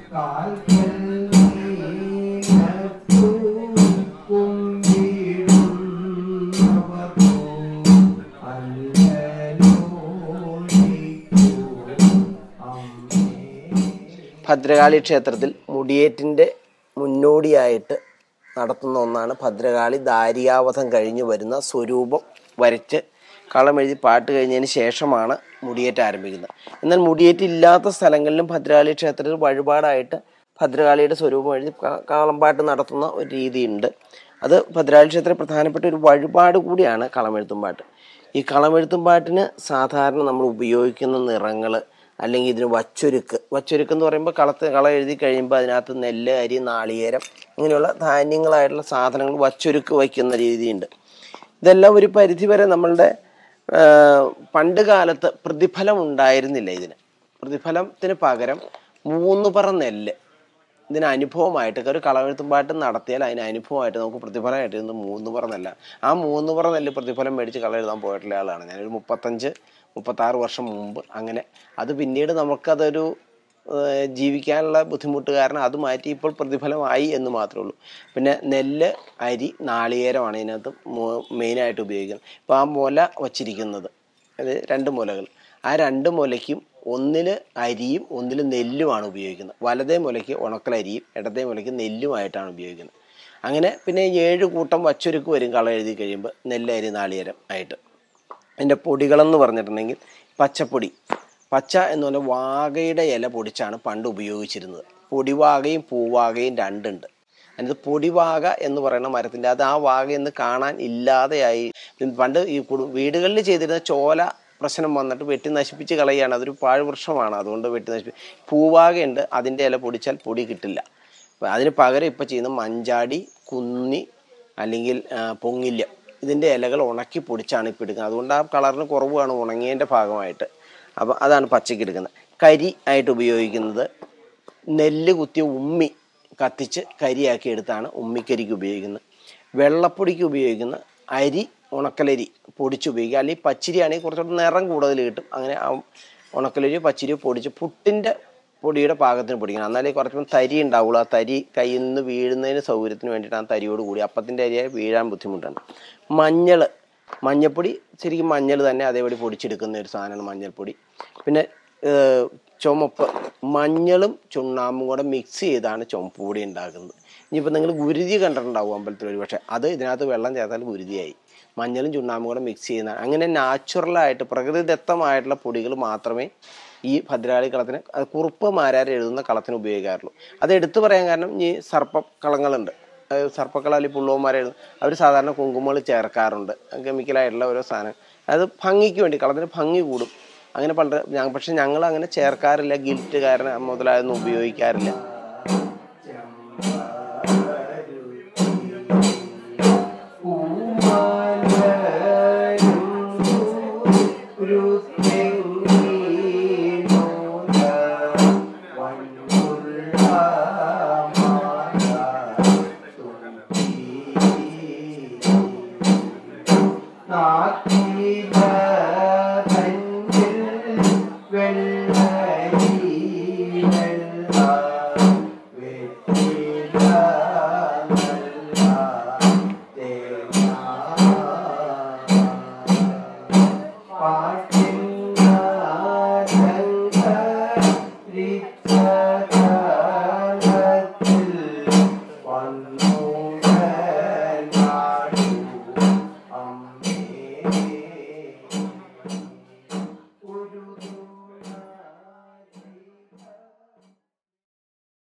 ഭദ്രകാളി ക്ഷേത്രത്തിൽ മുടിയേറ്റിൻ്റെ മുന്നോടിയായിട്ട് നടത്തുന്ന ഒന്നാണ് ഭദ്രകാളി ദാരിയാവധം കഴിഞ്ഞ് വരുന്ന സ്വരൂപം വരച്ച് കളമെഴുതി പാട്ട് കഴിഞ്ഞതിന് ശേഷമാണ് മുടിയേറ്റ് ആരംഭിക്കുന്നത് എന്നാൽ മുടിയേറ്റ് ഇല്ലാത്ത സ്ഥലങ്ങളിലും ഭദ്രകാളി ക്ഷേത്രത്തിൽ വഴിപാടായിട്ട് ഭദ്രകാളിയുടെ സ്വരൂപം എഴുതി ക- കാളമ്പാട്ട് നടത്തുന്ന ഒരു രീതിയുണ്ട് അത് ഭദ്രകാളി ക്ഷേത്രത്തിൽ പ്രധാനപ്പെട്ട ഒരു വഴിപാട് കൂടിയാണ് കളമെഴുത്തും പാട്ട് ഈ കളമെഴുത്തും പാട്ടിന് സാധാരണ നമ്മൾ ഉപയോഗിക്കുന്ന നിറങ്ങൾ അല്ലെങ്കിൽ ഇതിന് വച്ചൊരുക്ക് വച്ചൊരുക്ക് എന്ന് പറയുമ്പോൾ കളത്ത് കള എഴുതി കഴിയുമ്പോൾ അതിനകത്ത് നെല്ല് അരി നാളികേരം ഇങ്ങനെയുള്ള ധാന്യങ്ങളായിട്ടുള്ള സാധനങ്ങൾ വച്ചൊരുക്ക് വയ്ക്കുന്ന രീതിയുണ്ട് ഇതെല്ലാം ഒരു പരിധിവരെ നമ്മളുടെ ആ, പണ്ട് കാലത്ത് പ്രതിഫലം ഉണ്ടായിരുന്നില്ല ഇതിന് പ്രതിഫലത്തിന് പകരം മൂന്ന് പറ നെല്ല് ഇതിന് അനുഭവമായിട്ട് ഒരു കളവെഴുത്തും പാട്ട് നടത്തിയാൽ അതിന് അനുഭവമായിട്ട് നമുക്ക് പ്രതിഫലമായിട്ട് ഇന്ന് മൂന്ന് പറ നെല്ല ആ മൂന്ന് പറ നെല്ല് പ്രതിഫലം മേടിച്ച് കള എഴുതാൻ പോയിട്ടുള്ള ആളാണ് ഞാനൊരു മുപ്പത്തഞ്ച് മുപ്പത്താറ് വർഷം മുമ്പ് അങ്ങനെ അത് പിന്നീട് നമുക്കതൊരു ഏഹ്, ജീവിക്കാനുള്ള ബുദ്ധിമുട്ട് കാരണം അത് മാറ്റി ഇപ്പോൾ പ്രതിഫലമായി എന്ന് മാത്രമേ ഉള്ളൂ പിന്നെ നെല്ല് അരി നാളികേരമാണ് ഇതിനകത്ത് മോ- മെയിനായിട്ട് ഉപയോഗിക്കുന്നത് ഇപ്പോൾ ആ മുല വച്ചിരിക്കുന്നത് അത് രണ്ട് മുലകൾ ആ രണ്ട് മുലയ്ക്കും ഒന്നിൽ അരിയും ഒന്നിൽ നെല്ലുമാണ് ഉപയോഗിക്കുന്നത് വലതേ മുലയ്ക്ക് ഉണക്കലരിയും ഇടതേ മുലയ്ക്ക് നെല്ലുമായിട്ടാണ് ഉപയോഗിക്കുന്നത് അങ്ങനെ പിന്നെ ഏഴ് കൂട്ടം വച്ചൊരുക്ക് വരും കള എഴുതി കഴിയുമ്പോൾ നെല്ല് അരി നാളികേരം ആയിട്ട് അതിൻ്റെ പൊടികളെന്ന് പറഞ്ഞിട്ടുണ്ടെങ്കിൽ പച്ചപ്പൊടി പച്ച എന്ന് പറഞ്ഞാൽ വാകയുടെ ഇല പൊടിച്ചാണ് പണ്ട് ഉപയോഗിച്ചിരുന്നത് പൊടിവാകയും പൂവാകയും രണ്ടുണ്ട് അതിനകത്ത് പൊടിവാക എന്ന് പറയുന്ന മരത്തിൻ്റെ അത് ആ വാക എന്ന് കാണാൻ ഇല്ലാതെയായി പണ്ട് ഈ കുടു- വീടുകളിൽ ചെയ്തിരുന്ന ചോല പ്രശ്നം വന്നിട്ട് വെട്ടി നശിപ്പിച്ച് കളയുകയാണ് അതൊരു പാഴ്വൃക്ഷമാണ് അതുകൊണ്ട് വെട്ടി നശിപ്പി പൂവാകയുണ്ട് അതിൻ്റെ ഇല പൊടിച്ചാൽ പൊടി കിട്ടില്ല അപ്പോൾ അതിന് പകരം ഇപ്പോൾ ചെയ്യുന്ന മഞ്ചാടി കുന്നി അല്ലെങ്കിൽ ആ, പൊങ്ങില്യം ഇതിൻ്റെ ഇലകൾ ഉണക്കി പൊടിച്ചാണ് ഇപ്പോൾ എടുക്കുന്നത് അതുകൊണ്ട് ആ കളറിന് കുറവാണ് ഉണങ്ങിയതിൻ്റെ ഭാഗമായിട്ട് അപ്പോൾ അതാണ് പച്ചയ്ക്ക് എടുക്കുന്നത് കരി ആയിട്ട് ഉപയോഗിക്കുന്നത് നെല്ല് കുത്തിയ ഉമ്മി കത്തിച്ച് കരിയാക്കി എടുത്താണ് ഉമ്മിക്കരിക്ക് ഉപയോഗിക്കുന്നത് വെള്ളപ്പൊടിക്ക് ഉപയോഗിക്കുന്ന അരി ഉണക്കലരി പൊടിച്ച് ഉപയോഗിക്കുക അല്ലെങ്കിൽ പച്ചിരിയാണെങ്കിൽ കുറച്ചുകൂടെ നിറം കൂടുതൽ കിട്ടും അങ്ങനെ ആ ഉണക്കലരിയോ പച്ചിരിയോ പൊടിച്ച് പുട്ടിൻ്റെ പൊടിയുടെ പാകത്തിന് പൊടിക്കണം എന്നാലേ കുറച്ചുകൂടെ തരി ഉണ്ടാവുള്ളൂ ആ തരി കയ്യിൽ നിന്ന് വീഴുന്നതിന് സൗകര്യത്തിന് വേണ്ടിയിട്ടാണ് തരിയോട് കൂടി അപ്പത്തിൻ്റെ അരിയായി വീഴാൻ ബുദ്ധിമുട്ടാണ് മഞ്ഞൾ മഞ്ഞൾപ്പൊടി ശരിക്കും മഞ്ഞൾ തന്നെ അതേപടി പൊടിച്ചെടുക്കുന്ന ഒരു സാധനമാണ് മഞ്ഞൾപ്പൊടി പിന്നെ ഏഹ്, ചുമപ്പ് മഞ്ഞളും ചുണ്ണാമ്പും കൂടെ മിക്സ് ചെയ്താണ് ചുമപ്പ് പൊടി ഉണ്ടാക്കുന്നത് ഇനിയിപ്പോൾ നിങ്ങൾ ഗുരുതി കണ്ടിട്ടുണ്ടാവും അമ്പലത്തിൽ ഒരു പക്ഷേ അത് ഇതിനകത്ത് വെള്ളം ചേർത്താൽ ഗുരുതിയായി മഞ്ഞളും ചുണ്ണാമ്പും കൂടെ മിക്സ് ചെയ്യുന്ന അങ്ങനെ നാച്ചുറലായിട്ട് പ്രകൃതിദത്തമായിട്ടുള്ള പൊടികൾ മാത്രമേ ഈ ഭദ്രകാളി കളത്തിന് അത് കുറുപ്പ് മാരാർ എഴുതുന്ന കളത്തിന് ഉപയോഗിക്കാറുള്ളൂ അത് എടുത്തു പറയാൻ കാരണം ഈ സർപ്പ കളങ്ങളുണ്ട് അതായത് സർപ്പക്കള അല്ലെങ്കിൽ പുള്ളവന്മാർ എഴുതും അവർ സാധാരണ കുങ്കുമകൾ ചേർക്കാറുണ്ട് കെമിക്കലായിട്ടുള്ള ഓരോ സാധനം അത് ഭംഗിക്ക് വേണ്ടി കളത്തിന് ഭംഗി കൂടും അങ്ങനെ പണ്ട് ഞങ്ങൾ പക്ഷെ ഞങ്ങൾ അങ്ങനെ ചേർക്കാറില്ല ഗിൽറ്റ് കാരണം മുതലായൊന്നും ഉപയോഗിക്കാറില്ല വെള്ളരി വെള്ള